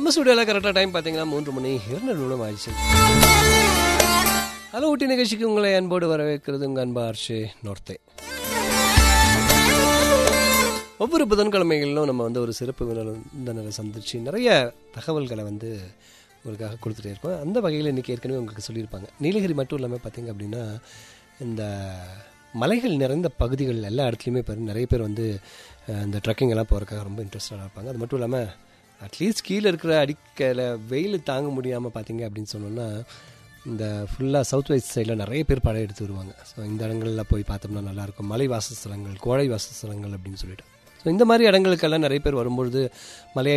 நம்ம ஸ்டுடியோவில் கரெக்டாக டைம் பார்த்தீங்கன்னா மூன்று மணி இரண்டு நிமிடம் ஆயிடுச்சு ஹலோ ஊட்டி நிகழ்ச்சிக்கு உங்களை அன்போடு வரவேற்கிறது உங்கள் அன்பா ஆர்ஷே நோர்த்தே ஒவ்வொரு புதன்கிழமைகளிலும் நம்ம வந்து ஒரு சிறப்பு விருந்தினரை சந்திச்சு நிறைய தகவல்களை வந்து உங்களுக்காக கொடுத்துட்டே இருக்கோம் அந்த வகையில் இன்றைக்கி ஏற்கனவே உங்களுக்கு சொல்லியிருப்பாங்க நீலகிரி மட்டும் இல்லாமல் பார்த்தீங்க அப்படின்னா இந்த மலைகள் நிறைந்த பகுதிகள் எல்லா இடத்துலையுமே பாரு நிறைய பேர் வந்து அஹ், இந்த ட்ரக்கிங் எல்லாம் போகிறதுக்காக ரொம்ப இன்ட்ரெஸ்டாக இருப்பாங்க அது மட்டும் இல்லாமல் அட்லீஸ்ட் கீழே இருக்கிற அடிக்கல வெயில் தாங்க முடியாமல் பார்த்தீங்க அப்படின்னு சொன்னோன்னா இந்த ஃபுல்லாக சவுத் வெஸ்ட் சைடில் நிறைய பேர் படம் எடுத்து வருவாங்க ஸோ இந்த இடங்களில் போய் பார்த்தோம்னா நல்லாயிருக்கும் மலை வாசஸ்தலங்கள் கோடை வாசஸ்தலங்கள் அப்படின்னு சொல்லிட்டு ஸோ இந்த மாதிரி இடங்களுக்கெல்லாம் நிறைய பேர் வரும்பொழுது மலையை